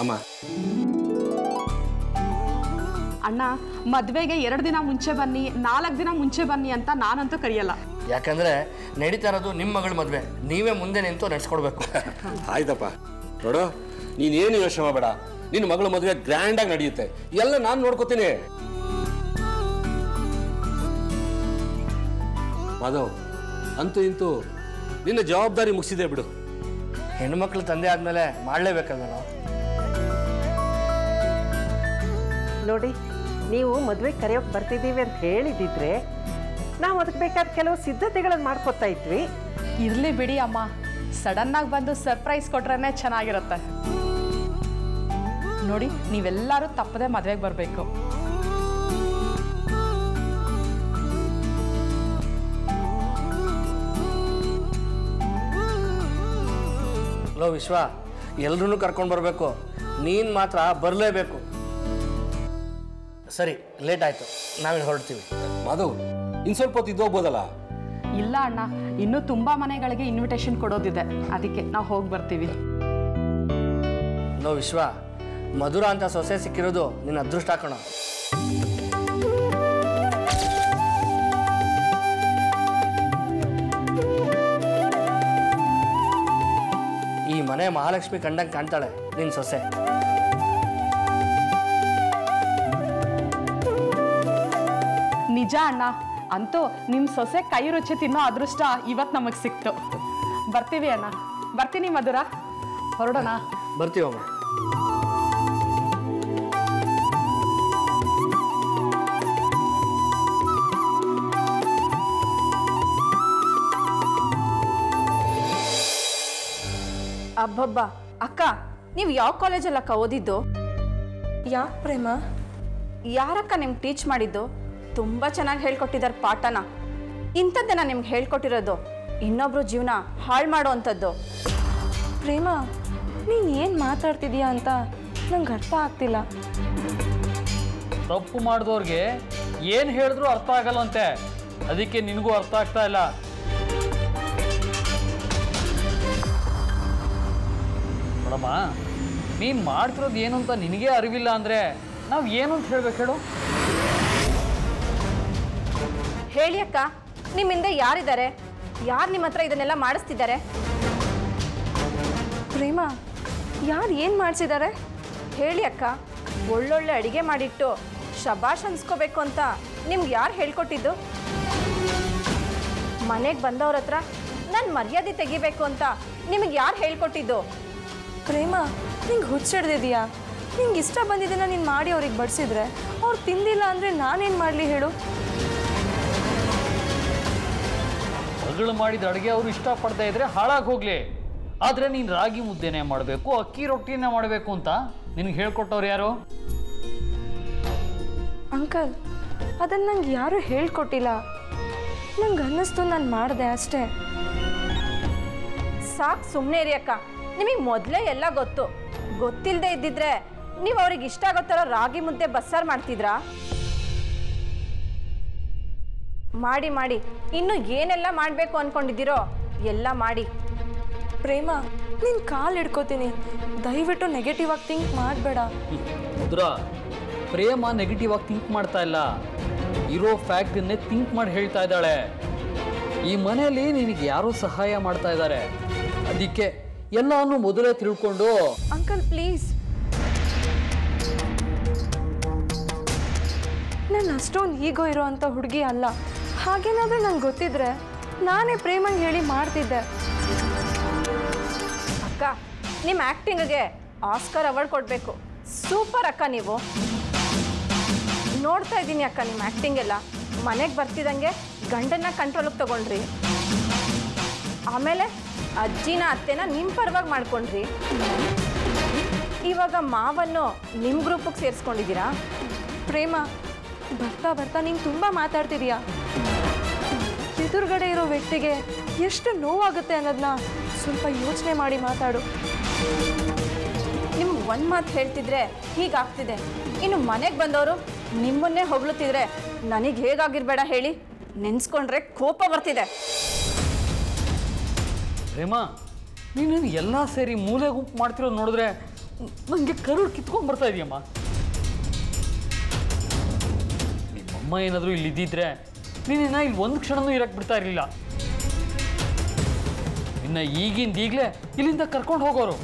ಅಮ್ಮ ಅಣ್ಣ ಮದುವೆಗೆ ಎರಡು ದಿನ ಮುಂಚೆ ಬನ್ನಿ ನಾಲ್ಕು ದಿನ ಮುಂಚೆ ಬನ್ನಿ ಅಂತ ನಾನಂತೂ ಕರೆಯಲ್ಲ ಯಾಕಂದ್ರೆ ನಡೀತಾ ಇರೋದು ನಿಮ್ಮ ಮಗಳ ಮದುವೆ ನೀವೇ ಮುಂದೆ ನಿಂತು ನಡೆಸ್ಕೊಡ್ಬೇಕು ಆಯ್ತಪ್ಪ ನೋಡು ನೀನೇನು ಯೋಚನೆ ಮಾಡಬೇಡ ನಿನ್ನ ಮಗಳ ಮದುವೆ ಗ್ರ್ಯಾಂಡಾಗಿ ನಡೆಯುತ್ತೆ ಎಲ್ಲ ನಾನು ನೋಡ್ಕೋತೀನಿ ಮಾಧವ್ ಅಂತೂ ಇಂತೂ ನಿನ್ನ ಜವಾಬ್ದಾರಿ ಮುಗಿಸಿದೆ ಬಿಡು ಹೆಣ್ಮಕ್ಳು ತಂದೆ ಆದ್ಮೇಲೆ ಮಾಡಲೇಬೇಕಲ್ವ ನಾವು ನೋಡಿ ನೀವು ಮದುವೆಗೆ ಕರೆಯೋಕೆ ಬರ್ತಿದ್ದೀವಿ ಅಂತ ಹೇಳಿದಿದ್ರೆ ನಾವು ಅದಕ್ಕೆ ಬೇಕಾದ ಕೆಲವು ಸಿದ್ಧತೆಗಳನ್ನು ಮಾಡ್ಕೊತಾ ಇದ್ವಿ ಇರಲಿ ಬಿಡಿ ಅಮ್ಮ ಸಡನ್ನಾಗಿ ಬಂದು ಸರ್ಪ್ರೈಸ್ ಕೊಟ್ರೇ ಚೆನ್ನಾಗಿರುತ್ತೆ ನೋಡಿ ನೀವೆಲ್ಲರೂ ತಪ್ಪದೆ ಮದುವೆಗೆ ಬರಬೇಕು ಲೋ ವಿಶ್ವ ಎಲ್ರೂ ಕರ್ಕೊಂಡು ಬರಬೇಕು ನೀನು ಮಾತ್ರ ಬರಲೇಬೇಕು ಸರಿ ಲೇಟ್ ಆಯಿತು ನಾವಿನ್ನು ಹೊರಡ್ತೀವಿ ಮಾಧವ್ ಇನ್ನು ಸ್ವಲ್ಪ ಹೊತ್ತು ಇದ್ದೋಗ್ಬೋದಲ್ಲ ಇಲ್ಲ ಅಣ್ಣ ಇನ್ನೂ ತುಂಬ ಮನೆಗಳಿಗೆ ಇನ್ವಿಟೇಷನ್ ಕೊಡೋದಿದೆ ಅದಕ್ಕೆ ನಾವು ಹೋಗಿ ಬರ್ತೀವಿ ಲೋ ವಿಶ್ವ ಮಧುರ ಅಂತ ಸೊಸೆ ಸಿಕ್ಕಿರೋದು ನಿನ್ನ ಅದೃಷ್ಟ ಕಣ ಈ ಮನೆ ಮಹಾಲಕ್ಷ್ಮಿ ಕಂಡಂಗೆ ಕಾಣ್ತಾಳೆ ನಿನ್ನ ಸೊಸೆ ನಿಜ ಅಣ್ಣ ಅಂತೂ ನಿಮ್ಮ ಸೊಸೆ ಕೈ ರುಚಿ ತಿನ್ನೋ ಅದೃಷ್ಟ ಇವತ್ತು ನಮಗೆ ಸಿಕ್ತು ಬರ್ತೀವಿ ಅಣ್ಣ ಬರ್ತೀನಿ ಮಧುರ ಹೊರಡೋಣ ಬರ್ತೀವಮ್ಮ ಅಬ್ಬಬ್ಬ ಅಕ್ಕ ನೀವು ಯಾವ ಕಾಲೇಜಲ್ಲಿ ಅಕ್ಕ ಓದಿದ್ದು ಯಾಕೆ ಪ್ರೇಮ ಯಾರಕ್ಕ ನಿಮ್ಗೆ ಟೀಚ್ ಮಾಡಿದ್ದು ತುಂಬ ಚೆನ್ನಾಗಿ ಹೇಳ್ಕೊಟ್ಟಿದ್ದಾರೆ ಪಾಠನ ಇಂಥದ್ದನ್ನ ನಿಮ್ಗೆ ಹೇಳ್ಕೊಟ್ಟಿರೋದು ಇನ್ನೊಬ್ರು ಜೀವನ ಹಾಳು ಮಾಡುವಂಥದ್ದು ಪ್ರೇಮ ನೀನು ಏನು ಮಾತಾಡ್ತಿದೀಯಾ ಅಂತ ನಂಗೆ ಅರ್ಥ ಆಗ್ತಿಲ್ಲ ತಪ್ಪು ಮಾಡಿದವ್ರಿಗೆ ಏನು ಹೇಳಿದ್ರು ಅರ್ಥ ಆಗಲ್ಲಂತೆ ಅದಕ್ಕೆ ನಿನಗೂ ಅರ್ಥ ಆಗ್ತಾ ಇಲ್ಲ ನೋಡಮ್ಮ ನೀನು ಮಾಡ್ತಿರೋದು ಏನು ಅಂತ ನಿನಗೆ ಅರಿವಿಲ್ಲ ಅಂದರೆ ನಾವು ಏನು ಅಂತ ಹೇಳ್ಬೇಕು ಹೇಳು ಹೇಳಿ ಅಕ್ಕ ನಿಮ್ಮಿಂದ ಯಾರಿದ್ದಾರೆ ಯಾರು ನಿಮ್ಮ ಹತ್ರ ಇದನ್ನೆಲ್ಲ ಮಾಡಿಸ್ತಿದ್ದಾರೆ ಪ್ರೇಮ ಯಾರು ಏನು ಮಾಡಿಸಿದ್ದಾರೆ ಹೇಳಿ ಅಕ್ಕ ಒಳ್ಳೊಳ್ಳೆ ಅಡಿಗೆ ಮಾಡಿಟ್ಟು ಶಬಾಷ್ ಅನ್ಸ್ಕೋಬೇಕು ಅಂತ ನಿಮ್ಗೆ ಯಾರು ಹೇಳ್ಕೊಟ್ಟಿದ್ದು ಮನೆಗೆ ಬಂದವ್ರ ಹತ್ರ ನನ್ನ ಮರ್ಯಾದೆ ತೆಗಿಬೇಕು ಅಂತ ನಿಮಗೆ ಯಾರು ಹೇಳ್ಕೊಟ್ಟಿದ್ದು ಪ್ರೇಮ ನಿಂಗೆ ಹುಚ್ಚಿಡ್ದಿದೀಯಾ ನಿಂಗೆ ಇಷ್ಟ ಬಂದಿದ್ದನ್ನ ನೀನು ಮಾಡಿ ಅವ್ರಿಗೆ ಬಡಿಸಿದ್ರೆ ಅವ್ರು ತಿಂದಿಲ್ಲ ಅಂದರೆ ನಾನೇನು ಮಾಡಲಿ ಹೇಳು ಮಗಳು ಮಾಡಿದ ಅಡುಗೆ ಅವರು ಇಷ್ಟಪಡ್ತಾ ಇದ್ರೆ ಹಾಳಾಗಿ ಹೋಗಲಿ ಆದರೆ ನೀನು ರಾಗಿ ಮುದ್ದೆನೇ ಮಾಡಬೇಕು ಅಕ್ಕಿ ರೊಟ್ಟಿನೇ ಮಾಡಬೇಕು ಅಂತ ನಿನಗೆ ಹೇಳ್ಕೊಟ್ಟವ್ರು ಯಾರು ಅಂಕಲ್ ಅದನ್ನು ನಂಗೆ ಯಾರೂ ಹೇಳ್ಕೊಟ್ಟಿಲ್ಲ ನಂಗೆ ಅನ್ನಿಸ್ತು ನಾನು ಮಾಡಿದೆ ಅಷ್ಟೇ ಸಾಕು ಸುಮ್ಮನೆ ಇರಿ ಅಕ್ಕ ನಿಮಗೆ ಮೊದಲೇ ಎಲ್ಲ ಗೊತ್ತು ಗೊತ್ತಿಲ್ಲದೆ ಇದ್ದಿದ್ರೆ ನೀವು ಅವ್ರಿಗೆ ಇಷ್ಟ ಆಗೋ ಥರ ರಾಗಿ ಮುದ್ದೆ ಬಸ್ಸಾರು ಮಾಡ್ತಿದ್ರಾ ಮಾಡಿ ಮಾಡಿ ಇನ್ನು ಏನೆಲ್ಲ ಮಾಡಬೇಕು ಅನ್ಕೊಂಡಿದ್ದೀರೋ ಎಲ್ಲ ಮಾಡಿ ಪ್ರೇಮ ನಿನ್ನ ಕಾಲು ಹಿಡ್ಕೋತೀನಿ ದಯವಿಟ್ಟು ನೆಗೆಟಿವ್ ಆಗಿ ಥಿಂಕ್ ಮಾಡಬೇಡ ಮುದ್ರ ಪ್ರೇಮ ನೆಗೆಟಿವ್ ಆಗಿ ಥಿಂಕ್ ಮಾಡ್ತಾ ಇಲ್ಲ ಇರೋ ಫ್ಯಾಕ್ಟನ್ನೇ ಥಿಂಕ್ ಮಾಡಿ ಹೇಳ್ತಾ ಇದ್ದಾಳೆ ಈ ಮನೆಯಲ್ಲಿ ನಿನಗೆ ಯಾರೋ ಸಹಾಯ ಮಾಡ್ತಾ ಇದ್ದಾರೆ ಅದಕ್ಕೆ ಎಲ್ಲವನ್ನು ಮೊದಲೇ ತಿಳ್ಕೊಂಡು ಅಂಕಲ್ ಪ್ಲೀಸ್ ನಾನು ಅಷ್ಟೊಂದು ಈಗೋ ಇರೋ ಅಂಥ ಹುಡುಗಿ ಅಲ್ಲ ಹಾಗೇನಾದರೂ ನಂಗೆ ಗೊತ್ತಿದ್ರೆ ನಾನೇ ಪ್ರೇಮಂಗೆ ಹೇಳಿ ಮಾಡ್ತಿದ್ದೆ ಅಕ್ಕ ನಿಮ್ಮ ಆ್ಯಕ್ಟಿಂಗ್ಗೆ ಆಸ್ಕರ್ ಅವಾರ್ಡ್ ಕೊಡಬೇಕು ಸೂಪರ್ ಅಕ್ಕ ನೀವು ನೋಡ್ತಾ ಇದ್ದೀನಿ ಅಕ್ಕ ನಿಮ್ಮ ಆ್ಯಕ್ಟಿಂಗ್ ಎಲ್ಲ ಮನೆಗೆ ಬರ್ತಿದ್ದಂಗೆ ಗಂಡನ್ನ ಕಂಟ್ರೋಲಿಗೆ ತಗೊಂಡ್ರಿ ಆಮೇಲೆ ಅಜ್ಜಿನ ಅತ್ತೆನ ನಿಮ್ಮ ಪರವಾಗಿ ಮಾಡ್ಕೊಂಡ್ರಿ ಇವಾಗ ಮಾವನ್ನು ನಿಮ್ಮ ಗ್ರೂಪಿಗೆ ಸೇರಿಸ್ಕೊಂಡಿದ್ದೀರಾ ಪ್ರೇಮ ಬರ್ತಾ ಬರ್ತಾ ನೀನು ತುಂಬ ಮಾತಾಡ್ತಿದೀಯಾ ಎದುರುಗಡೆ ಇರೋ ವ್ಯಕ್ತಿಗೆ ಎಷ್ಟು ನೋವಾಗುತ್ತೆ ಅನ್ನೋದನ್ನ ಸ್ವಲ್ಪ ಯೋಚನೆ ಮಾಡಿ ಮಾತಾಡು ನಿಮ್ಗೆ ಒಂದು ಮಾತು ಹೇಳ್ತಿದ್ರೆ ಹೀಗಾಗ್ತಿದೆ ಇನ್ನು ಮನೆಗೆ ಬಂದವರು ನಿಮ್ಮನ್ನೇ ಹೊಗಳುತ್ತಿದ್ರೆ ನನಗೆ ಹೇಗಾಗಿರ್ಬೇಡ ಹೇಳಿ ನೆನ್ಸ್ಕೊಂಡ್ರೆ ಕೋಪ ಬರ್ತಿದೆ ಪ್ರೇಮ ನೀನು ಎಲ್ಲ ಸೇರಿ ಮೂಲೆ ಗುಂಪು ಮಾಡ್ತಿರೋದು ನೋಡಿದ್ರೆ ನನಗೆ ಕರು ಕಿತ್ಕೊಂಡ್ ಬರ್ತಾ ಇದೆಯಮ್ಮ ನಿಮ್ಮಮ್ಮ ಏನಾದರೂ ಇಲ್ಲಿ ಇದ್ದಿದ್ರೆ ನೀನೇನ ಇಲ್ಲಿ ಒಂದು ಕ್ಷಣನೂ ಇರಕ್ಕೆ ಬಿಡ್ತಾ ಇರಲಿಲ್ಲ ಇನ್ನು ಈಗಿಂದ ಈಗಲೇ ಇಲ್ಲಿಂದ ಕರ್ಕೊಂಡು ಹೋಗೋರು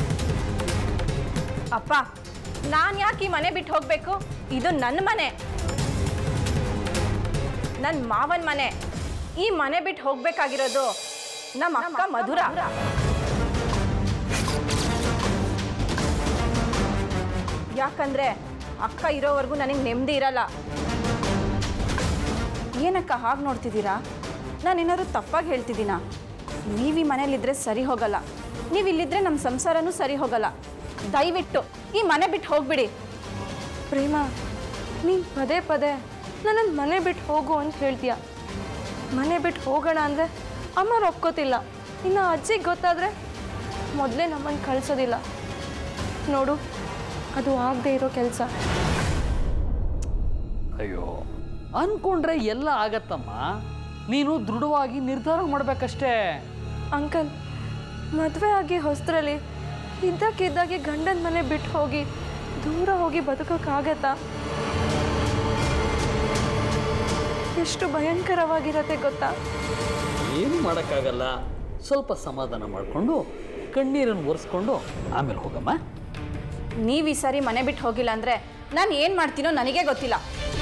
ಅಪ್ಪ ನಾನು ಯಾಕೆ ಈ ಮನೆ ಬಿಟ್ಟು ಹೋಗಬೇಕು ಇದು ನನ್ನ ಮನೆ ನನ್ನ ಮಾವನ ಮನೆ ಈ ಮನೆ ಬಿಟ್ಟು ಹೋಗ್ಬೇಕಾಗಿರೋದು ನಮ್ಮ ಅಕ್ಕ ಮಧುರ ಯಾಕಂದ್ರೆ ಅಕ್ಕ ಇರೋವರೆಗೂ ನನಗೆ ನೆಮ್ಮದಿ ಇರಲ್ಲ ಏನಕ್ಕ ಹಾಗೆ ನೋಡ್ತಿದ್ದೀರಾ ನಾನು ಏನಾದ್ರು ತಪ್ಪಾಗಿ ಹೇಳ್ತಿದ್ದೀನಾ ನೀವು ಈ ಮನೇಲಿದ್ರೆ ಸರಿ ಹೋಗಲ್ಲ ನೀವು ಇಲ್ಲಿದ್ರೆ ನಮ್ಮ ಸಂಸಾರನೂ ಸರಿ ಹೋಗಲ್ಲ ದಯವಿಟ್ಟು ಈ ಮನೆ ಬಿಟ್ಟು ಹೋಗ್ಬಿಡಿ ಪ್ರೇಮ ನೀನು ಪದೇ ಪದೇ ನನ್ನನ್ನು ಮನೆ ಬಿಟ್ಟು ಹೋಗು ಅಂತ ಹೇಳ್ತೀಯ ಮನೆ ಬಿಟ್ಟು ಹೋಗೋಣ ಅಂದರೆ ಅಮ್ಮರು ಒಪ್ಕೋತಿಲ್ಲ ಇನ್ನು ಅಜ್ಜಿಗೆ ಗೊತ್ತಾದರೆ ಮೊದಲೇ ನಮ್ಮನ್ನು ಕಳಿಸೋದಿಲ್ಲ ನೋಡು ಅದು ಆಗದೆ ಇರೋ ಕೆಲಸ ಅಯ್ಯೋ ಅನ್ಕೊಂಡ್ರೆ ಎಲ್ಲ ಆಗತ್ತಮ್ಮ ನೀನು ದೃಢವಾಗಿ ನಿರ್ಧಾರ ಮಾಡಬೇಕಷ್ಟೇ ಅಂಕಲ್ ಮದುವೆ ಆಗಿ ಹೊಸದ್ರಲ್ಲಿ ಇದ್ದಕ್ಕಿದ್ದಾಗೆ ಗಂಡನ ಮನೆ ಬಿಟ್ಟು ಹೋಗಿ ದೂರ ಹೋಗಿ ಬದುಕೋಕ್ಕಾಗತ್ತಾ ಎಷ್ಟು ಭಯಂಕರವಾಗಿರತ್ತೆ ಗೊತ್ತಾ ಏನು ಮಾಡೋಕ್ಕಾಗಲ್ಲ ಸ್ವಲ್ಪ ಸಮಾಧಾನ ಮಾಡಿಕೊಂಡು ಕಣ್ಣೀರನ್ನು ಒರೆಸ್ಕೊಂಡು ಆಮೇಲೆ ಹೋಗಮ್ಮ ನೀವು ಈ ಸಾರಿ ಮನೆ ಬಿಟ್ಟು ಹೋಗಿಲ್ಲ ಅಂದರೆ ನಾನು ಏನು ಮಾಡ್ತೀನೋ ನನಗೆ ಗೊತ್ತಿಲ್ಲ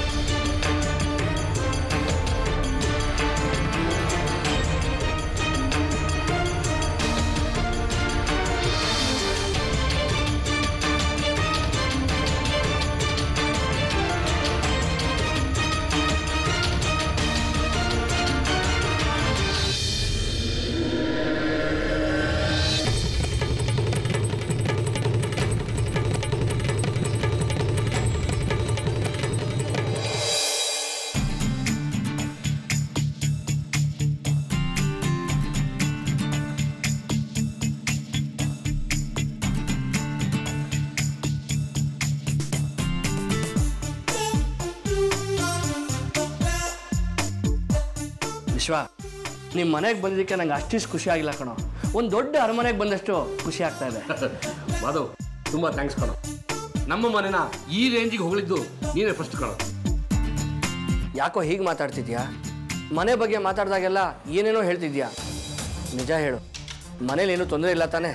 ವಿಶ್ವ ನಿಮ್ಮ ಮನೆಗೆ ಬಂದಿದ್ದಕ್ಕೆ ನಂಗೆ ಅಷ್ಟಿಷ್ಟು ಖುಷಿ ಆಗಿಲ್ಲ ಕಣೋ ಒಂದು ದೊಡ್ಡ ಅರಮನೆಗೆ ಬಂದಷ್ಟು ಖುಷಿ ಆಗ್ತಾ ಇದೆ ಮಾಧವ್ ತುಂಬ ಥ್ಯಾಂಕ್ಸ್ ಕಣೋ ನಮ್ಮ ಮನೆನ ಈ ರೇಂಜಿಗೆ ಹೋಗ್ಲಿದ್ದು ನೀನೇ ಫಸ್ಟ್ ಕಣೋ ಯಾಕೋ ಹೀಗೆ ಮಾತಾಡ್ತಿದ್ಯಾ ಮನೆ ಬಗ್ಗೆ ಮಾತಾಡಿದಾಗೆಲ್ಲ ಏನೇನೋ ಹೇಳ್ತಿದ್ಯಾ ನಿಜ ಹೇಳು ಮನೇಲಿ ಏನೂ ತೊಂದರೆ ಇಲ್ಲ ತಾನೇ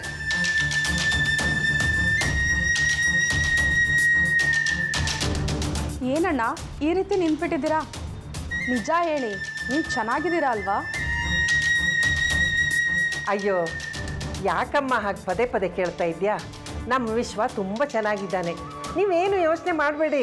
ಏನಣ್ಣ ಈ ರೀತಿ ನಿಂತ್ಬಿಟ್ಟಿದ್ದೀರಾ ನಿಜ ಹೇಳಿ ನೀವು ಚೆನ್ನಾಗಿದ್ದೀರಾ ಅಲ್ವಾ ಅಯ್ಯೋ ಯಾಕಮ್ಮ ಹಾಗೆ ಪದೇ ಪದೇ ಕೇಳ್ತಾ ಇದ್ಯಾ ನಮ್ಮ ವಿಶ್ವ ತುಂಬ ಚೆನ್ನಾಗಿದ್ದಾನೆ ನೀವೇನು ಯೋಚನೆ ಮಾಡಬೇಡಿ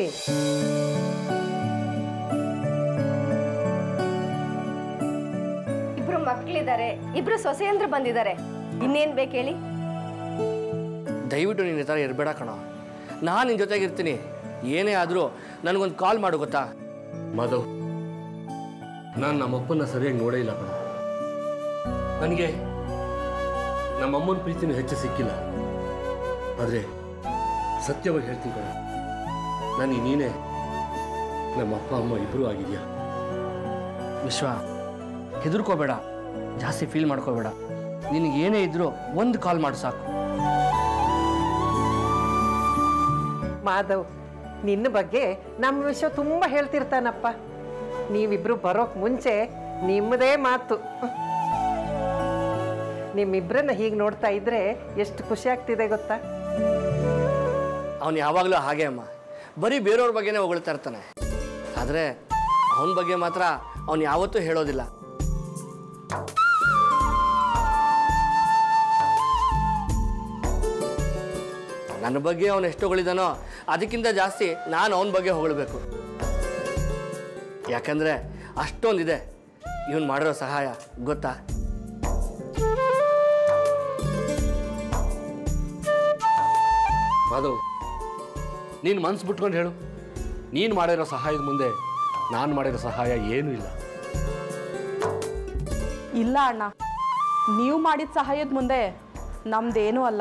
ಇಬ್ರು ಮಕ್ಕಳಿದ್ದಾರೆ ಇಬ್ರು ಸೊಸೆಯಂದ್ರು ಬಂದಿದ್ದಾರೆ ಇನ್ನೇನ್ ಬೇಕು ಹೇಳಿ ದಯವಿಟ್ಟು ನೀನು ಈ ಥರ ಇರಬೇಡ ಕಣೋ ನಾನು ನಿನ್ನ ಜೊತೆಗಿರ್ತೀನಿ ಏನೇ ಆದರೂ ನನಗೊಂದು ಕಾಲ್ ಮಾಡು ಗೊತ್ತಾ ಮಾಧವ್ ನಾನು ನಮ್ಮಪ್ಪನ ಸರಿಯಾಗಿ ನೋಡೇ ಇಲ್ಲ ಕಣ ನನಗೆ ನಮ್ಮಮ್ಮನ ಪ್ರೀತಿನೂ ಹೆಚ್ಚು ಸಿಕ್ಕಿಲ್ಲ ಆದರೆ ಸತ್ಯವಾಗಿ ಹೇಳ್ತೀನಿ ಕಣ ನನಗೆ ನೀನೇ ನಮ್ಮ ಅಪ್ಪ ಅಮ್ಮ ಇಬ್ಬರೂ ಆಗಿದೆಯಾ ವಿಶ್ವ ಹೆದರ್ಕೋಬೇಡ ಜಾಸ್ತಿ ಫೀಲ್ ಮಾಡ್ಕೋಬೇಡ ನಿನಗೆ ಏನೇ ಇದ್ರೂ ಒಂದು ಕಾಲ್ ಮಾಡು ಸಾಕು ಮಾಧವ್ ನಿನ್ನ ಬಗ್ಗೆ ನಮ್ಮ ವಿಶ್ವ ತುಂಬ ಹೇಳ್ತಿರ್ತಾನಪ್ಪ ನೀವಿಬ್ರು ಬರೋಕ್ ಮುಂಚೆ ನಿಮ್ಮದೇ ಮಾತು ನಿಮ್ಮಿಬ್ಬರನ್ನ ಹೀಗೆ ನೋಡ್ತಾ ಇದ್ರೆ ಎಷ್ಟು ಖುಷಿ ಆಗ್ತಿದೆ ಗೊತ್ತಾ ಅವನು ಯಾವಾಗಲೂ ಹಾಗೆ ಅಮ್ಮ ಬರೀ ಬೇರೆಯವ್ರ ಬಗ್ಗೆನೇ ಹೊಗಳ್ತಾ ಇರ್ತಾನೆ ಆದರೆ ಅವನ ಬಗ್ಗೆ ಮಾತ್ರ ಅವನು ಯಾವತ್ತೂ ಹೇಳೋದಿಲ್ಲ ನನ್ನ ಬಗ್ಗೆ ಅವನು ಎಷ್ಟು ಹೊಗಳಿದಾನೋ ಅದಕ್ಕಿಂತ ಜಾಸ್ತಿ ನಾನು ಅವನ ಬಗ್ಗೆ ಹೊಗಳಬೇಕು ಯಾಕಂದರೆ ಅಷ್ಟೊಂದಿದೆ ಇವನು ಮಾಡಿರೋ ಸಹಾಯ ಗೊತ್ತಾ ಮಾಧವ್ ನೀನು ಮನ್ಸು ಬಿಟ್ಕೊಂಡು ಹೇಳು ನೀನು ಮಾಡಿರೋ ಸಹಾಯದ ಮುಂದೆ ನಾನು ಮಾಡಿರೋ ಸಹಾಯ ಏನೂ ಇಲ್ಲ ಇಲ್ಲ ಅಣ್ಣ ನೀವು ಮಾಡಿದ ಸಹಾಯದ ಮುಂದೆ ನಮ್ದೇನೂ ಅಲ್ಲ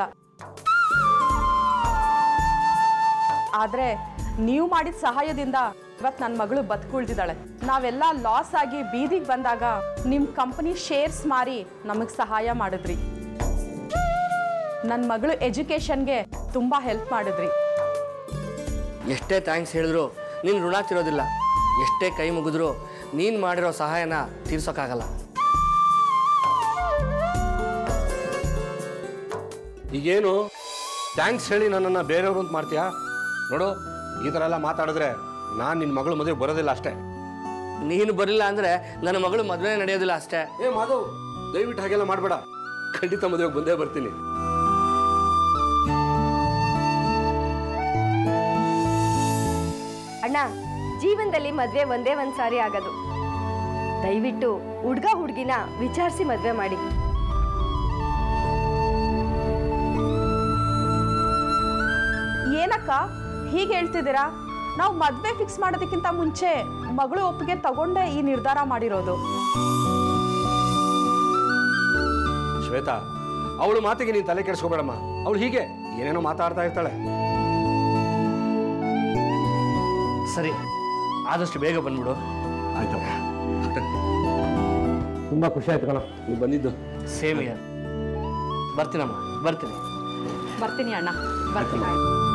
ಆದರೆ ನೀವು ಮಾಡಿದ ಸಹಾಯದಿಂದ ಇವತ್ತು ನನ್ನ ಮಗಳು ಬದುಕುಳಿದಿದ್ದಾಳೆ ನಾವೆಲ್ಲ ಲಾಸ್ ಆಗಿ ಬೀದಿಗೆ ಬಂದಾಗ ನಿಮ್ಮ ಕಂಪನಿ ಶೇರ್ಸ್ ಮಾರಿ ನಮಗೆ ಸಹಾಯ ಮಾಡಿದ್ರಿ ನನ್ನ ಮಗಳು ಎಜುಕೇಷನ್ಗೆ ತುಂಬ ಹೆಲ್ಪ್ ಮಾಡಿದ್ರಿ ಎಷ್ಟೇ ಥ್ಯಾಂಕ್ಸ್ ಹೇಳಿದ್ರು ನೀನು ಋಣ ತಿರೋದಿಲ್ಲ ಎಷ್ಟೇ ಕೈ ಮುಗಿದ್ರು ನೀನು ಮಾಡಿರೋ ಸಹಾಯನ ತೀರ್ಸೋಕ್ಕಾಗಲ್ಲ ಈಗೇನು ಥ್ಯಾಂಕ್ಸ್ ಹೇಳಿ ನನ್ನನ್ನು ಬೇರೆಯವರು ಅಂತ ಮಾಡ್ತೀಯಾ ನೋಡು ಈ ಥರ ಎಲ್ಲ ಮಾತಾಡಿದ್ರೆ ನಾನು ನಿನ್ನ ಮಗಳು ಮದುವೆ ಬರೋದಿಲ್ಲ ಅಷ್ಟೇ ನೀನು ಬರಲಿಲ್ಲ ಅಂದರೆ ನನ್ನ ಮಗಳು ಮದುವೆ ನಡೆಯೋದಿಲ್ಲ ಅಷ್ಟೇ ಏ ಮಾಧವ್ ದಯವಿಟ್ಟು ಹಾಗೆಲ್ಲ ಮಾಡಬೇಡ ಖಂಡಿತ ಮದುವೆಗೆ ಬಂದೇ ಬರ್ತೀನಿ ಅಣ್ಣ ಜೀವನದಲ್ಲಿ ಮದ್ವೆ ಒಂದೇ ಒಂದ್ ಸಾರಿ ಆಗೋದು ದಯವಿಟ್ಟು ಹುಡ್ಗ ಹುಡ್ಗಿನ ವಿಚಾರಿಸಿ ಮದ್ವೆ ಮಾಡಿ ಏನಕ್ಕ ಹೀಗೆ ಹೇಳ್ತಿದ್ದೀರಾ ನಾವು ಮದುವೆ ಫಿಕ್ಸ್ ಮಾಡೋದಕ್ಕಿಂತ ಮುಂಚೆ ಮಗಳು ಒಪ್ಪಿಗೆ ತಗೊಂಡೇ ಈ ನಿರ್ಧಾರ ಮಾಡಿರೋದು ಶ್ವೇತಾ ಅವಳು ಮಾತಿಗೆ ನೀನು ತಲೆ ಕೆಡಿಸ್ಕೋಬೇಡಮ್ಮ ಅವಳು ಹೀಗೆ ಏನೇನೋ ಮಾತಾಡ್ತಾ ಇರ್ತಾಳೆ ಸರಿ ಆದಷ್ಟು ಬೇಗ ಬಂದ್ಬಿಡು ಆಯ್ತಮ್ಮ ತುಂಬ ಖುಷಿ ಆಯ್ತು ಕಣ ನೀವು ಬಂದಿದ್ದು ಸೇಮ್ ಇಯರ್ ಬರ್ತೀನಮ್ಮ ಬರ್ತೀನಿ ಬರ್ತೀನಿ ಅಣ್ಣ ಬರ್ತೀನಿ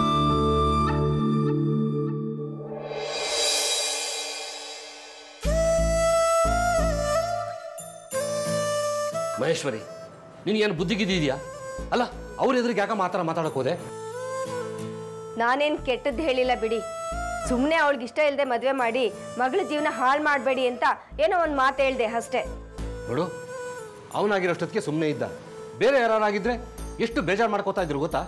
ಮಹೇಶ್ವರಿ ನಿನಗೇನು ಬುದ್ಧಿಗಿದ್ದಿದ್ಯಾ ಅಲ್ಲ ಅವ್ರ ಎದುರಿಗೆ ಯಾಕೆ ಮಾತಾಡ ಮಾತಾಡಕ್ ಹೋದೆ ನಾನೇನ್ ಕೆಟ್ಟದ್ದು ಹೇಳಿಲ್ಲ ಬಿಡಿ ಸುಮ್ಮನೆ ಅವಳಿಗೆ ಇಷ್ಟ ಇಲ್ಲದೆ ಮದ್ವೆ ಮಾಡಿ ಮಗಳ ಜೀವನ ಹಾಳು ಮಾಡಬೇಡಿ ಅಂತ ಏನೋ ಒಂದು ಮಾತು ಹೇಳ್ದೆ ಅಷ್ಟೇ ನೋಡು ಅವನಾಗಿರೋಷ್ಟೊತ್ತಿಗೆ ಸುಮ್ಮನೆ ಇದ್ದ ಬೇರೆ ಯಾರಾಗಿದ್ರೆ ಎಷ್ಟು ಬೇಜಾರು ಮಾಡ್ಕೋತಾ ಇದ್ರು ಗೊತ್ತಾ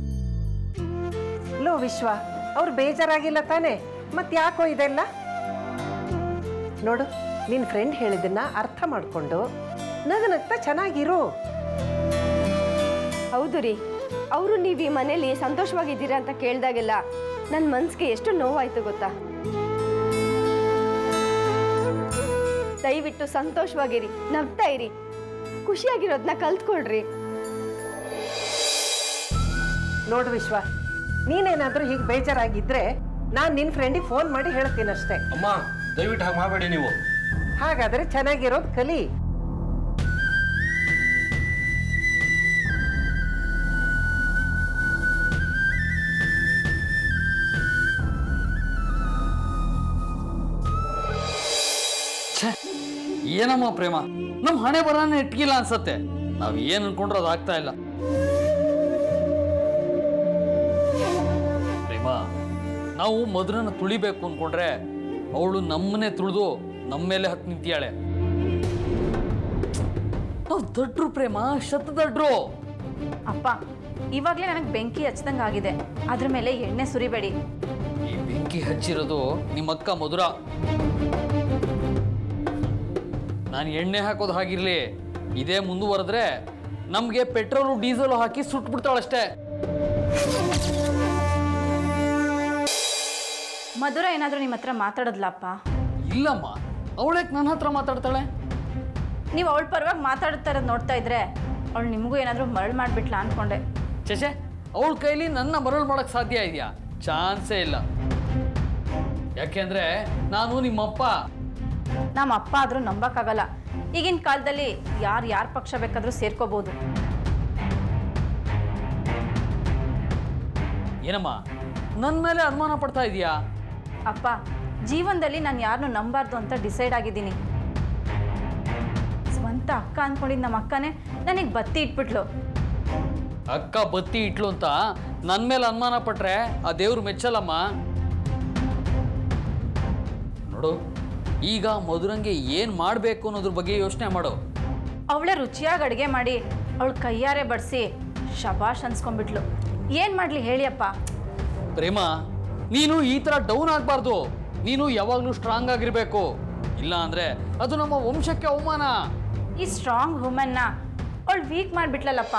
ಲೋ ವಿಶ್ವ ಅವ್ರು ಬೇಜಾರಾಗಿಲ್ಲ ತಾನೇ ಮತ್ತೆ ಯಾಕೋ ಇದೆಲ್ಲ ನೋಡು ನಿನ್ನ ಫ್ರೆಂಡ್ ಹೇಳಿದ್ದನ್ನ ಅರ್ಥ ಮಾಡಿಕೊಂಡು ನಗನಗ್ತಾ ಚೆನ್ನಾಗಿರು ಹೌದು ರೀ ಅವರು ನೀವು ಈ ಮನೇಲಿ ಸಂತೋಷವಾಗಿದ್ದೀರಾ ಅಂತ ಕೇಳಿದಾಗೆಲ್ಲ ನನ್ನ ಮನ್ಸಿಗೆ ಎಷ್ಟು ನೋವಾಯ್ತು ಗೊತ್ತಾ ದಯವಿಟ್ಟು ಸಂತೋಷವಾಗಿರಿ ನಗ್ತಾ ಇರಿ ಖುಷಿಯಾಗಿರೋದನ್ನ ಕಲ್ತ್ಕೊಳ್ರಿ ನೋಡು ವಿಶ್ವ ನೀನೇನಾದ್ರೂ ಹೀಗೆ ಬೇಜಾರಾಗಿದ್ರೆ ನಾನು ನಿನ್ನ ಫ್ರೆಂಡಿಗೆ ಫೋನ್ ಮಾಡಿ ಹೇಳ್ತೀನಷ್ಟೇ ಅಮ್ಮ ದಯವಿಟ್ಟು ಹಾಗೆ ಮಾಡಬೇಡಿ ನೀವು ಹಾಗಾದ್ರೆ ಚೆನ್ನಾಗಿರೋದು ಕಲಿ ಛೇ ಏನಮ್ಮ ಪ್ರೇಮ ನಮ್ಮ ಹಣೆ ಬರನೇ ಇಟ್ಕಿಲ್ಲ ಅನ್ಸತ್ತೆ ನಾವ್ ಏನ್ ಅನ್ಕೊಂಡ್ರೆ ಅದು ಆಗ್ತಾ ಇಲ್ಲ ಪ್ರೇಮ ನಾವು ಮಧುರನ ತುಳಿಬೇಕು ಅನ್ಕೊಂಡ್ರೆ ಅವಳು ನಮ್ಮನ್ನೇ ತುಳಿದು ನಮ್ಮ ಮೇಲೆ ಹತ್ತು ನಿಂತಿಯಾಳೆ ನಾವು ದಡ್ರು ಪ್ರೇಮ ಶತ ದಡ್ರು ಅಪ್ಪ ಇವಾಗಲೇ ನನಗೆ ಬೆಂಕಿ ಹಚ್ದಂಗೆ ಆಗಿದೆ ಅದ್ರ ಮೇಲೆ ಎಣ್ಣೆ ಸುರಿಬೇಡಿ ಈ ಬೆಂಕಿ ಹಚ್ಚಿರೋದು ನಿಮ್ಮ ಅಕ್ಕ ಮಧುರ ನಾನು ಎಣ್ಣೆ ಹಾಕೋದು ಹಾಗಿರ್ಲಿ ಇದೇ ಮುಂದುವರೆದ್ರೆ ನಮಗೆ ಪೆಟ್ರೋಲು ಡೀಸೆಲ್ ಹಾಕಿ ಸುಟ್ಬಿಡ್ತಾಳಷ್ಟೇ ಮಧುರ ಏನಾದರೂ ನಿಮ್ಮ ಹತ್ರ ಮಾತಾಡದ್ಲಪ್ಪ ಇಲ್ಲಮ್ಮ ಅವಳಕ್ಕೆ ನನ್ನ ಹತ್ರ ಮಾತಾಡ್ತಾಳೆ ನೀವು ಅವಳ ಪರವಾಗಿ ಮಾತಾಡ್ತಾ ಇರೋದು ನೋಡ್ತಾ ಇದ್ರೆ ಅವಳು ನಿಮಗೂ ಏನಾದರೂ ಮರಳು ಮಾಡಿಬಿಟ್ಲಾ ಅಂದ್ಕೊಂಡೆ ಚೇಚೆ ಅವಳ ಕೈಲಿ ನನ್ನ ಮರಳು ಮಾಡಕ್ ಸಾಧ್ಯ ಇದೆಯಾ ಚಾನ್ಸೇ ಇಲ್ಲ ಯಾಕೆಂದ್ರೆ ನಾನು ನಿಮ್ಮಪ್ಪ ನಮ್ಮ ಅಪ್ಪ ಆದರೂ ನಂಬಕ್ಕಾಗಲ್ಲ ಈಗಿನ ಕಾಲದಲ್ಲಿ ಯಾರು ಯಾರ ಪಕ್ಷ ಬೇಕಾದರೂ ಸೇರ್ಕೋಬೋದು ಏನಮ್ಮ ನನ್ನ ಮೇಲೆ ಅನುಮಾನ ಪಡ್ತಾ ಇದೀಯಾ ಅಪ್ಪ ಜೀವನದಲ್ಲಿ ನಾನು ಯಾರನ್ನೂ ನಂಬಾರ್ದು ಅಂತ ಡಿಸೈಡ್ ಆಗಿದ್ದೀನಿ ಸ್ವಂತ ಅಕ್ಕ ಅಂದ್ಕೊಂಡಿದ್ದು ನಮ್ಮ ಅಕ್ಕನೇ ನನಗೆ ಬತ್ತಿ ಇಟ್ಬಿಟ್ಲು ಅಕ್ಕ ಬತ್ತಿ ಇಟ್ಲು ಅಂತ ನನ್ನ ಮೇಲೆ ಅನುಮಾನ ಪಟ್ರೆ ಆ ದೇವ್ರು ಮೆಚ್ಚಲ್ಲಮ್ಮ ನೋಡು ಈಗ ಮಧುರಂಗೆ ಏನು ಮಾಡಬೇಕು ಅನ್ನೋದ್ರ ಬಗ್ಗೆ ಯೋಚನೆ ಮಾಡು ಅವಳೇ ರುಚಿಯಾಗಿ ಅಡುಗೆ ಮಾಡಿ ಅವಳು ಕೈಯಾರೆ ಬಡಿಸಿ ಶಬಾಷ್ ಅನ್ಸ್ಕೊಂಡ್ಬಿಟ್ಲು ಏನು ಮಾಡಲಿ ಹೇಳಿಯಪ್ಪ ಪ್ರೇಮ ನೀನು ಈ ಥರ ಡೌನ್ ಆಗಬಾರ್ದು ನೀನು ಯಾವಾಗಲೂ ಸ್ಟ್ರಾಂಗ್ ಆಗಿರಬೇಕು ಇಲ್ಲ ಅಂದರೆ ಅದು ನಮ್ಮ ವಂಶಕ್ಕೆ ಅವಮಾನ ಈ ಸ್ಟ್ರಾಂಗ್ ವುಮನ್ನ ಅವಳು ವೀಕ್ ಮಾಡಿಬಿಟ್ಲಲ್ಲಪ್ಪ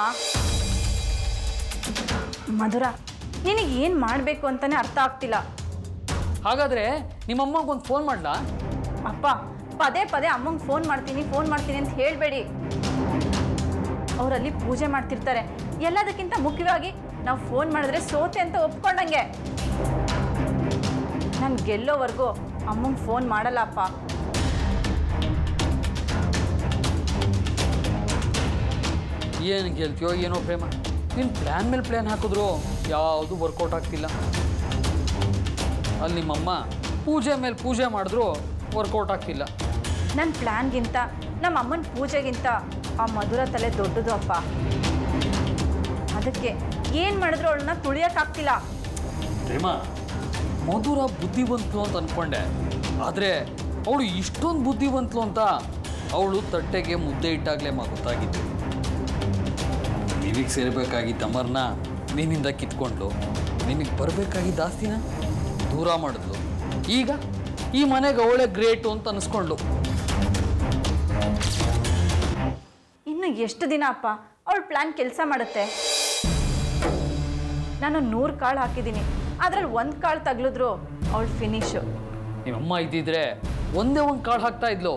ಮಧುರ ನಿನಗೆ ಏನು ಮಾಡಬೇಕು ಅಂತಲೇ ಅರ್ಥ ಆಗ್ತಿಲ್ಲ ಹಾಗಾದರೆ ನಿಮ್ಮಮ್ಮಗೊಂದು ಒಂದು ಫೋನ್ ಮಾಡಲಾ ಅಪ್ಪ ಪದೇ ಪದೇ ಅಮ್ಮಂಗೆ ಫೋನ್ ಮಾಡ್ತೀನಿ ಫೋನ್ ಮಾಡ್ತೀನಿ ಅಂತ ಹೇಳಬೇಡಿ ಅವರಲ್ಲಿ ಪೂಜೆ ಮಾಡ್ತಿರ್ತಾರೆ ಎಲ್ಲದಕ್ಕಿಂತ ಮುಖ್ಯವಾಗಿ ನಾವು ಫೋನ್ ಮಾಡಿದ್ರೆ ಸೋತೆ ಅಂತ ಒಪ್ಕೊಂಡಂಗೆ ನಾನು ಗೆಲ್ಲೋವರೆಗೂ ಅಮ್ಮಂಗೆ ಫೋನ್ ಮಾಡಲ್ಲ ಅಪ್ಪ ಏನು ಗೆಲ್ತೀಯೋ ಏನೋ ಪ್ರೇಮ ನೀನು ಪ್ಲ್ಯಾನ್ ಮೇಲೆ ಪ್ಲ್ಯಾನ್ ಹಾಕಿದ್ರು ಯಾವುದು ವರ್ಕೌಟ್ ಆಗ್ತಿಲ್ಲ ಅಲ್ಲಿ ನಿಮ್ಮಮ್ಮ ಪೂಜೆ ಮೇಲೆ ಪೂಜೆ ಮಾಡಿದ್ರು ವರ್ಕೌಟ್ ಆಗ್ತಿಲ್ಲ ನನ್ನ ಪ್ಲ್ಯಾನ್ಗಿಂತ ನಮ್ಮ ಅಮ್ಮನ ಪೂಜೆಗಿಂತ ಆ ಮಧುರ ತಲೆ ದೊಡ್ಡದು ಅಪ್ಪ ಅದಕ್ಕೆ ಏನು ಮಾಡಿದ್ರು ಅವಳನ್ನ ತುಳಿಯೋಕ್ಕಾಗ್ತಿಲ್ಲ ಪ್ರೇಮ ಮಧುರ ಬುದ್ಧಿವಂತಲು ಅಂತ ಅಂದ್ಕೊಂಡೆ ಆದರೆ ಅವಳು ಇಷ್ಟೊಂದು ಬುದ್ಧಿವಂತಲು ಅಂತ ಅವಳು ತಟ್ಟೆಗೆ ಮುದ್ದೆ ಇಟ್ಟಾಗಲೇ ಮಾ ಗೊತ್ತಾಗಿತ್ತು ನಿನಗೆ ಸೇರಬೇಕಾಗಿದ್ದ ಅಮರ್ನ ನಿನ್ನಿಂದ ಕಿತ್ಕೊಂಡ್ಲು ನಿನಗೆ ಬರಬೇಕಾಗಿದ್ದ ಆಸ್ತಿನ ದೂರ ಮಾಡಿದ್ಲು ಈಗ ಈ ಮನೆಗೆ ಅವಳೇ ಗ್ರೇಟು ಅಂತ ಅನಿಸ್ಕೊಂಡ್ಲು ಇನ್ನು ಎಷ್ಟು ದಿನ ಅಪ್ಪ ಅವಳ ಪ್ಲ್ಯಾನ್ ಕೆಲಸ ಮಾಡುತ್ತೆ ನಾನು ನೂರು ಕಾಳು ಹಾಕಿದ್ದೀನಿ ಅದ್ರಲ್ಲಿ ಒಂದು ಕಾಳು ತಗ್ಲಿದ್ರು ಅವಳು ಫಿನಿಶು ನಿಮ್ಮಮ್ಮ ಇದ್ದಿದ್ರೆ ಒಂದೇ ಒಂದು ಕಾಳು ಹಾಕ್ತಾ ಇದ್ಲು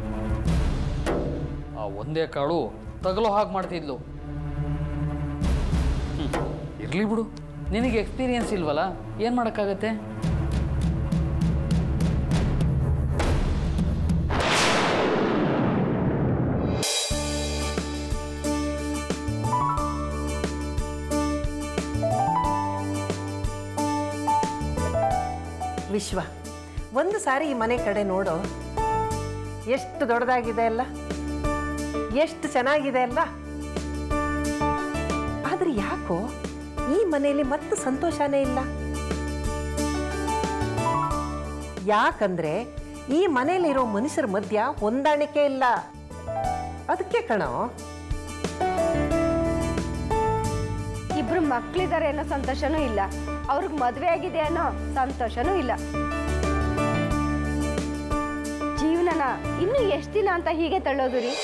ಆ ಒಂದೇ ಕಾಳು ತಗಲೋ ಹಾಗೆ ಮಾಡ್ತಿದ್ಲು ಹ್ಮ್. ಇರ್ಲಿ ಬಿಡು ನಿನಗೆ ಎಕ್ಸ್ಪೀರಿಯನ್ಸ್ ಇಲ್ವಲ್ಲ ಏನು ಮಾಡೋಕ್ಕಾಗತ್ತೆ ವಿಶ್ವ ಒಂದು ಸಾರಿ ಈ ಮನೆ ಕಡೆ ನೋಡು ಎಷ್ಟು ದೊಡ್ಡದಾಗಿದೆ ಅಲ್ಲ ಎಷ್ಟು ಚೆನ್ನಾಗಿದೆ ಅಲ್ಲ ಆದ್ರೆ ಯಾಕೋ ಈ ಮನೆಯಲ್ಲಿ ಮತ್ತೆ ಸಂತೋಷನೇ ಇಲ್ಲ ಯಾಕಂದ್ರೆ ಈ ಮನೆಯಲ್ಲಿರೋ ಮನುಷ್ಯರ ಮಧ್ಯ ಹೊಂದಾಣಿಕೆ ಇಲ್ಲ ಅದಕ್ಕೆ ಕಣೋ ಇಬ್ರು ಮಕ್ಳಿದಾರೆ ಅನ್ನೋ ಸಂತೋಷನೂ ಇಲ್ಲ ಅವ್ರಿಗೆ ಮದುವೆ ಆಗಿದೆ ಅನ್ನೋ ಸಂತೋಷನೂ ಇಲ್ಲ ಜೀವನನ ಇನ್ನು ಎಷ್ಟು ದಿನ ಅಂತ ಹೀಗೆ ತಳ್ಳೋದು ರೀ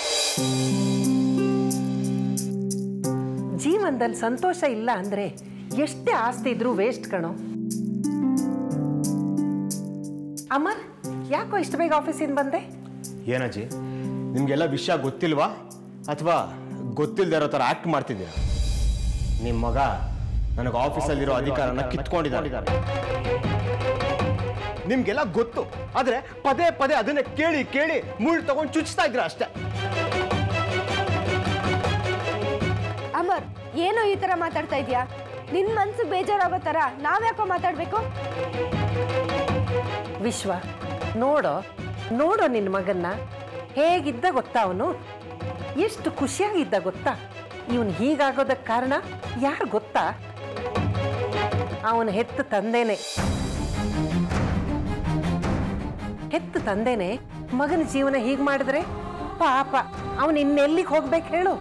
ಜೀವನದಲ್ಲಿ ಸಂತೋಷ ಇಲ್ಲ ಅಂದ್ರೆ ಎಷ್ಟೇ ಆಸ್ತಿ ಇದ್ರೂ ವೇಸ್ಟ್ ಕಣೋ ಅಮರ್ ಯಾಕೋ ಇಷ್ಟು ಬೇಗ ಆಫೀಸಿಂದ ಬಂದೆ ಏನಜ್ಜಿ ನಿಮಗೆಲ್ಲ ವಿಷಯ ಗೊತ್ತಿಲ್ವಾ ಅಥವಾ ಗೊತ್ತಿಲ್ಲದೆ ಇರೋ ಥರ ಆ್ಯಕ್ಟ್ ಮಾಡ್ತಿದ್ದೀರಾ ನಿಮ್ಮ ಮಗ ನನಗೆ ಆಫೀಸಲ್ಲಿರೋ ಅಧಿಕಾರನ ಕಿತ್ಕೊಂಡಿದ್ದಾರೆ ನಿಮ್ಗೆಲ್ಲ ಗೊತ್ತು ಆದರೆ ಪದೇ ಪದೇ ಅದನ್ನೇ ಕೇಳಿ ಕೇಳಿ ಮುಳ್ಳು ತಗೊಂಡು ಚುಚ್ತಾ ಇದ್ರ ಅಷ್ಟೇ ಅಮರ್ ಏನೋ ಈ ತರ ಮಾತಾಡ್ತಾ ಇದೀಯಾ ನಿನ್ ಮನ್ಸು ಬೇಜಾರಾಗೋ ತರ ನಾವ್ಯಾಕೋ ಮಾತಾಡ್ಬೇಕು ವಿಶ್ವ ನೋಡೋ ನೋಡೋ ನಿನ್ನ ಮಗನ್ನ ಹೇಗಿದ್ದ ಗೊತ್ತಾ ಅವನು ಎಷ್ಟು ಖುಷಿಯಾಗಿದ್ದ ಗೊತ್ತಾ ಇವನು ಹೀಗಾಗೋದಕ್ಕೆ ಕಾರಣ ಯಾರು ಗೊತ್ತಾ ಅವನ ಹೆತ್ತ ತಂದೆನೆ ಹೆತ್ತ ತಂದೆನೆ ಮಗನ ಜೀವನ ಹೀಗೆ ಮಾಡಿದ್ರೆ ಪಾಪ ಅವನು ಇನ್ನೆಲ್ಲಿಗೆ ಹೋಗ್ಬೇಕು ಹೇಳು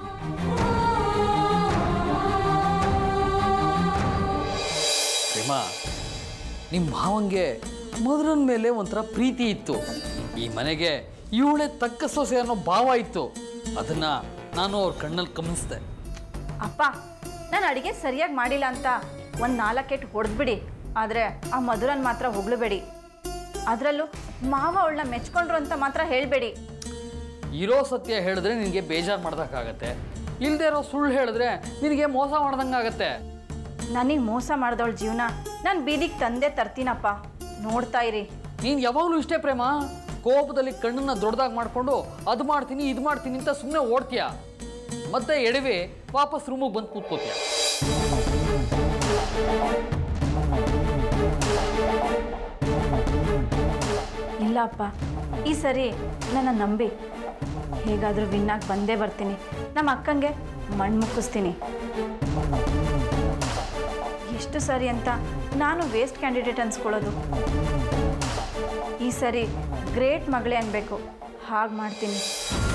ಪ್ರೇಮ ನಿಮ್ಮ ಮಾವಂಗೆ ಮಧುರನ ಮೇಲೆ ಒಂಥರ ಪ್ರೀತಿ ಇತ್ತು ಈ ಮನೆಗೆ ಇವಳೆ ತಕ್ಕ ಸೊಸೆ ಅನ್ನೋ ಭಾವ ಇತ್ತು ಅದನ್ನ ನಾನು ಅವ್ರ ಕಣ್ಣಲ್ಲಿ ಗಮನಿಸ್ದೆ ಅಪ್ಪ ನಾನು ಅಡುಗೆ ಸರಿಯಾಗಿ ಮಾಡಿಲ್ಲ ಅಂತ ಒಂದು ನಾಲ್ಕೆಟ್ಟು ಹೊಡೆದ್ಬಿಡಿ ಆದರೆ ಆ ಮಧುರನ್ ಮಾತ್ರ ಹೊಗಳಬೇಡಿ ಅದರಲ್ಲೂ ಮಾವ ಅವಳನ್ನ ಮೆಚ್ಕೊಂಡ್ರು ಅಂತ ಮಾತ್ರ ಹೇಳಬೇಡಿ ಇರೋ ಸತ್ಯ ಹೇಳಿದ್ರೆ ನಿನಗೆ ಬೇಜಾರು ಮಾಡ್ದಕ್ಕಾಗತ್ತೆ ಇಲ್ಲದೆ ಇರೋ ಸುಳ್ಳು ಹೇಳಿದ್ರೆ ನಿನಗೆ ಮೋಸ ಮಾಡ್ದಂಗಾಗತ್ತೆ ನನಗೆ ಮೋಸ ಮಾಡಿದವಳ ಜೀವನ ನಾನು ಬೀದಿಗೆ ತಂದೆ ತರ್ತೀನಪ್ಪ ನೋಡ್ತಾ ಇರಿ ನೀನು ಯಾವಾಗಲೂ ಇಷ್ಟೇ ಪ್ರೇಮ ಕೋಪದಲ್ಲಿ ಕಣ್ಣನ್ನ ದೊಡ್ಡದಾಗಿ ಮಾಡಿಕೊಂಡು ಅದು ಮಾಡ್ತೀನಿ ಇದು ಮಾಡ್ತೀನಿ ಅಂತ ಸುಮ್ಮನೆ ಓಡ್ತೀಯ ಮತ್ತೆ ಎಡವಿ ವಾಪಸ್ ರೂಮಿಗೆ ಬಂದು ಕೂತ್ಕೋತೀಯ ಇಲ್ಲ ಅಪ್ಪ ಈ ಸರಿ ನನ್ನ ನಂಬಿ ಹೇಗಾದರೂ ವಿನ್ನಾಗಿ ಬಂದೇ ಬರ್ತೀನಿ ನಮ್ಮ ಅಕ್ಕಂಗೆ ಮಣ್ಣು ಮುಕ್ಕಿಸ್ತೀನಿ ಎಷ್ಟು ಸರಿ ಅಂತ ನಾನು ವೇಸ್ಟ್ ಕ್ಯಾಂಡಿಡೇಟ್ ಅನ್ಸ್ಕೊಳ್ಳೋದು ಈ ಸರಿ ಗ್ರೇಟ್ ಮಗಳೇ ಅನ್ಬೇಕು ಹಾಗೆ ಮಾಡ್ತೀನಿ